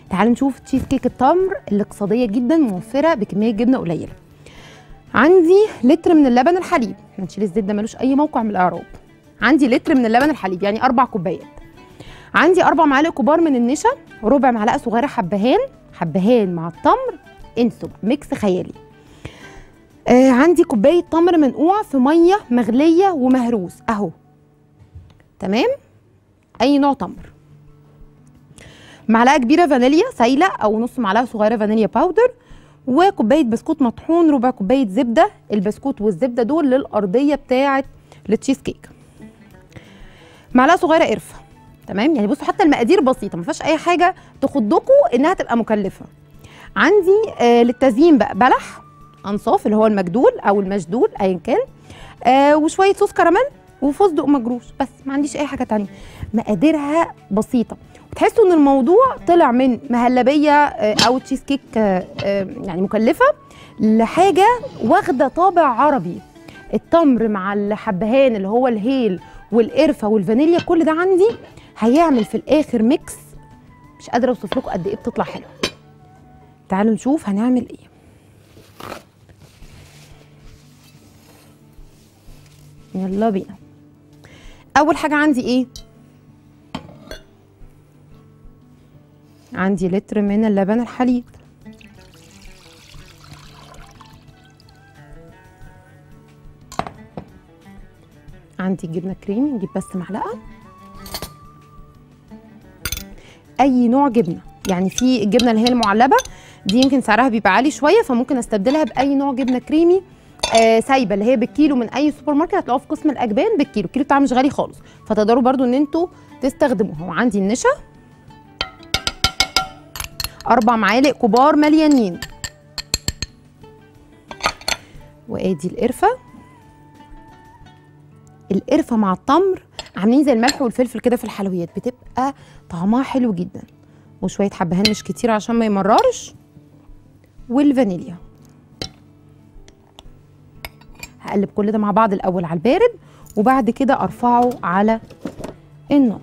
تعالوا نشوف تشيز كيك التمر الاقتصاديه جدا موفره بكميه جبنه قليله عندي لتر من اللبن الحليب هنشيل الزيت ده ملوش اي موقع من الاعراب عندي لتر من اللبن الحليب يعني اربع كوبايات عندي اربع معالق كبار من النشا ربع معلقه صغيره حبهان حبهان مع التمر انسوا بقى، ميكس خيالي آه عندي كوبايه تمر منقوع في ميه مغليه ومهروس اهو تمام اي نوع تمر معلقه كبيره فانيليا سايله او نص معلقه صغيره فانيليا باودر وكوبايه بسكوت مطحون ربع كوبايه زبده البسكوت والزبده دول للارضيه بتاعه التشيز كيك معلقه صغيره قرفه تمام يعني بصوا حتى المقادير بسيطه ما فيهاش اي حاجه تخضكم انها تبقى مكلفه عندي آه للتزيين بقى بلح انصاف اللي هو المجدول او المشدول ايا كان آه وشويه صوص كراميل وفستق مجروش بس ما عنديش اي حاجه تانية مقاديرها بسيطه وتحسوا ان الموضوع طلع من مهلبيه آه، او تشيز كيك آه، آه، يعني مكلفه لحاجه واخده طابع عربي التمر مع الحبهان اللي هو الهيل والقرفه والفانيليا كل ده عندي هيعمل في الاخر ميكس مش قادره اوصف لكم قد ايه بتطلع حلوه تعالوا نشوف هنعمل ايه يلا بينا اول حاجه عندي ايه عندي لتر من اللبن الحليب عندي جبنه كريمي نجيب بس معلقه اي نوع جبنه يعني في الجبنه اللي هي المعلبه دي يمكن سعرها بيبقى عالي شويه فممكن استبدلها باي نوع جبنه كريمي آه سايبه اللي هي بالكيلو من اي سوبر ماركت هتلاقوها في قسم الاجبان بالكيلو الكيلو بتاعها مش غالي خالص فتقدروا برضو ان انتوا تستخدموها وعندي النشا اربع معالق كبار مليانين وادي القرفه القرفه مع التمر عاملين زي الملح والفلفل كده في الحلويات بتبقى طعمها حلو جدا وشويه حبهان مش كتير عشان ما يمررش والفانيليا هقلب كل ده مع بعض الاول على البارد وبعد كده ارفعه على النار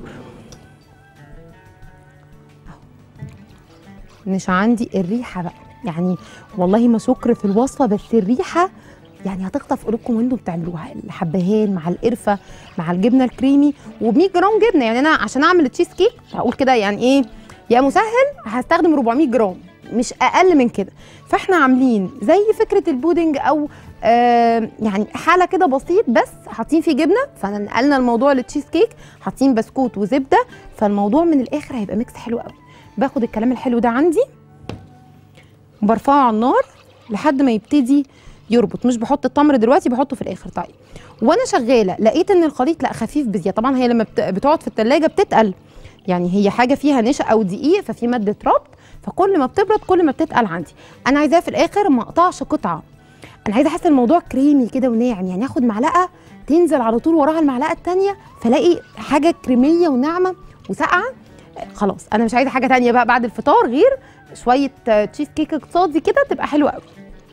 مش عندي الريحه بقى يعني والله ما شكر في الوصفه بس الريحه يعني هتخطف قلوبكم وانتم بتعملوها الحبهان مع القرفه مع الجبنه الكريمي وب 100 جرام جبنه يعني انا عشان اعمل تشيز كيك هقول كده يعني ايه يا مسهل هستخدم 400 جرام مش اقل من كده فاحنا عاملين زي فكره البودنج او آه يعني حاله كده بسيط بس حاطين فيه جبنه فنقلنا الموضوع للتشيز كيك حاطين بسكوت وزبده فالموضوع من الاخر هيبقى ميكس حلو قوي باخد الكلام الحلو ده عندي وبرفعه على النار لحد ما يبتدي يربط مش بحط التمر دلوقتي بحطه في الاخر طيب وانا شغاله لقيت ان الخليط لا خفيف بزياده طبعا هي لما بت- بتقعد في التلاجة بتتقل يعني هي حاجه فيها نشا او دقيق ففي ماده ربط فكل ما بتبرد كل ما بتتقل عندي انا عايزاها في الاخر ما اقطعش قطعه انا عايزه احس الموضوع كريمي كده وناعم يعني اخد معلقه تنزل على طول وراها المعلقه التانية فلاقي حاجه كريميه وناعمه وساقعه آه، خلاص انا مش عايزه حاجه تانية بقى بعد الفطار غير شويه آه، تشيز كيك اقتصادي كده تبقى حلوه قوي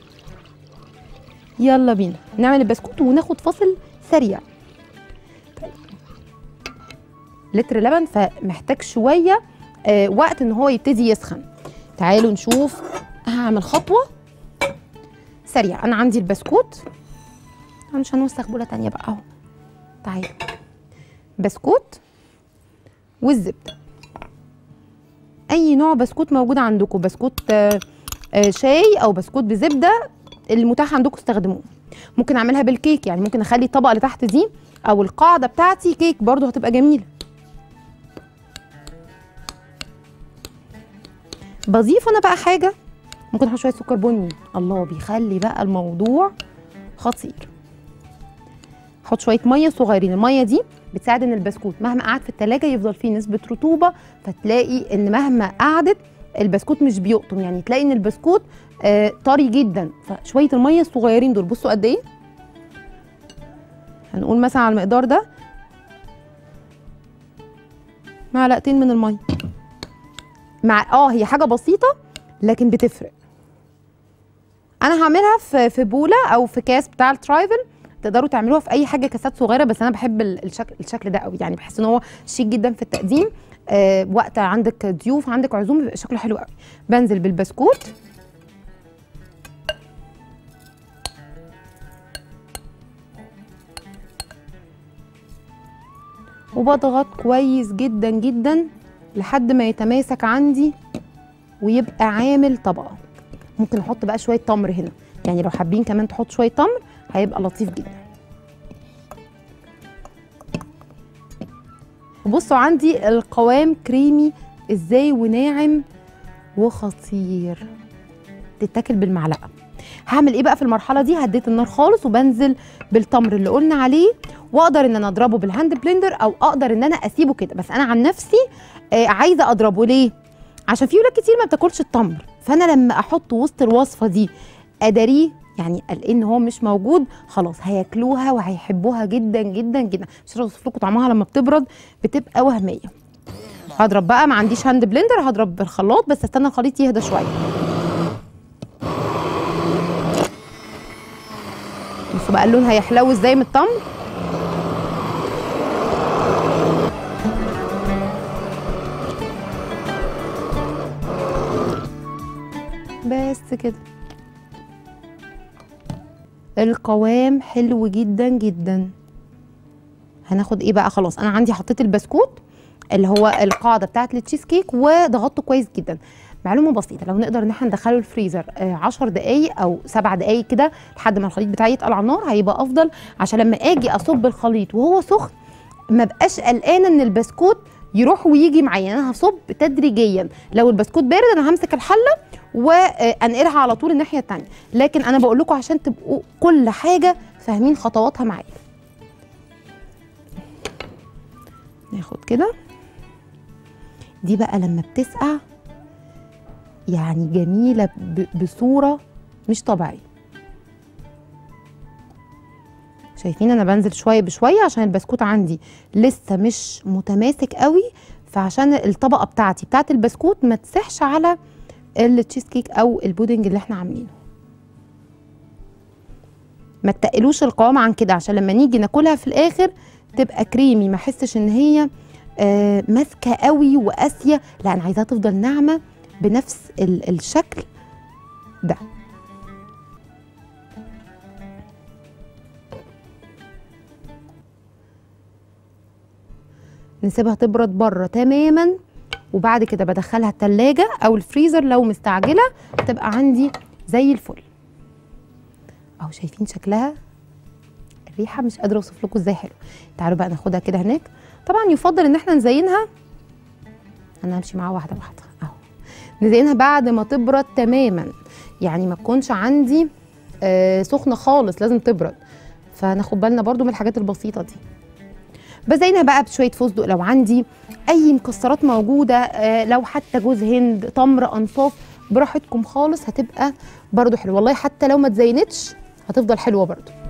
يلا بينا نعمل البسكوت وناخد فاصل سريع طيب. لتر لبن فمحتاج شويه آه وقت ان هو يبتدي يسخن تعالوا نشوف هعمل خطوه سريعه انا عندي البسكوت أنا مش هنوسخ بوله تانية بقى اهو تعالوا بسكوت والزبده اي نوع بسكوت موجود عندكم بسكوت آه، آه، شاي او بسكوت بزبده المتاح عندكم استخدموه ممكن اعملها بالكيك يعني ممكن اخلي الطبقه اللي تحت دي او القاعده بتاعتي كيك برضو هتبقى جميله بضيف انا بقى حاجه ممكن احط شويه سكر بني الله بيخلي بقى الموضوع خطير احط شويه ميه صغيرين الميه دي بتساعد ان البسكوت مهما قعد في التلاجة يفضل فيه نسبه رطوبه فتلاقي ان مهما قعدت البسكوت مش بيقطم يعني تلاقي ان البسكوت آه طري جدا فشويه الميه الصغيرين دول بصوا قد ايه هنقول مثلا على المقدار ده معلقتين من الميه مع اه هي حاجه بسيطه لكن بتفرق انا هعملها في في بوله او في كاس بتاع الترايفل تقدروا تعملوها في اي حاجه كاسات صغيره بس انا بحب ال- الشكل الشكل ده قوي يعني بحس ان هو شيك جدا في التقديم آه وقت عندك ضيوف عندك عزوم بيبقى شكله حلو قوي بنزل بالبسكوت وبضغط كويس جدا جدا لحد ما يتماسك عندي ويبقى عامل طبقه ممكن احط بقى شويه تمر هنا يعني لو حابين كمان تحط شويه تمر هيبقى لطيف جدا بصوا عندي القوام كريمي ازاي وناعم وخطير تتاكل بالمعلقه هعمل ايه بقى في المرحله دي هديت النار خالص وبنزل بالتمر اللي قلنا عليه واقدر ان انا اضربه بالهاند بلندر او اقدر ان انا اسيبه كده بس انا عن نفسي آه عايزه اضربه ليه عشان في ولاد كتير ما بتاكلش التمر فانا لما احطه وسط الوصفه دي اداريه يعني ان هو مش موجود خلاص هياكلوها وهيحبوها جدا جدا جدا مش هوصف لكم طعمها لما بتبرد بتبقى وهميه هضرب بقى ما عنديش هاند بلندر هضرب بالخلاط بس استنى الخليط يهدى شويه بصوا بقى اللون هيحلو ازاي من التمر بس كده القوام حلو جدا جدا هناخد ايه بقى خلاص انا عندي حطيت البسكوت اللي هو القاعده بتاعت التشيز كيك وضغطته كويس جدا معلومه بسيطه لو نقدر ان احنا ندخله الفريزر 10 دقائق او 7 دقائق كده لحد ما الخليط بتاعي يتقل على النار هيبقى افضل عشان لما اجي اصب الخليط وهو سخن ما بقاش قلقانه ان البسكوت يروح ويجي معايا انا هصب تدريجيا لو البسكوت بارد انا همسك الحله وانقلها على طول الناحيه الثانيه لكن انا بقول لكم عشان تبقوا كل حاجه فاهمين خطواتها معايا ناخد كده دي بقى لما بتسقع يعني جميله بصوره مش طبيعيه شايفين انا بنزل شويه بشويه عشان البسكوت عندي لسه مش متماسك قوي فعشان الطبقه بتاعتي بتاعت البسكوت ما تسحش على التشيز كيك او البودنج اللي احنا عاملينه ما تقلوش القوام عن كده عشان لما نيجي ناكلها في الاخر تبقى كريمي ما احسش ان هي آه ماسكه قوي وقاسيه لا انا عايزاها تفضل ناعمه بنفس الشكل ده نسيبها تبرد بره تماما وبعد كده بدخلها التلاجة او الفريزر لو مستعجله تبقى عندي زي الفل اهو شايفين شكلها الريحه مش قادره اوصف لكم ازاي حلو تعالوا بقى ناخدها كده هناك طبعا يفضل ان احنا نزينها انا همشي معاها واحده واحده اهو نزينها بعد ما تبرد تماما يعني ما تكونش عندي آه سخنه خالص لازم تبرد فناخد بالنا برضو من الحاجات البسيطه دي بزينها بقى بشويه فستق لو عندي اي مكسرات موجوده آه لو حتى جوز هند تمر انصاف براحتكم خالص هتبقى برضو حلوه والله حتى لو ما تزينتش هتفضل حلوه برضو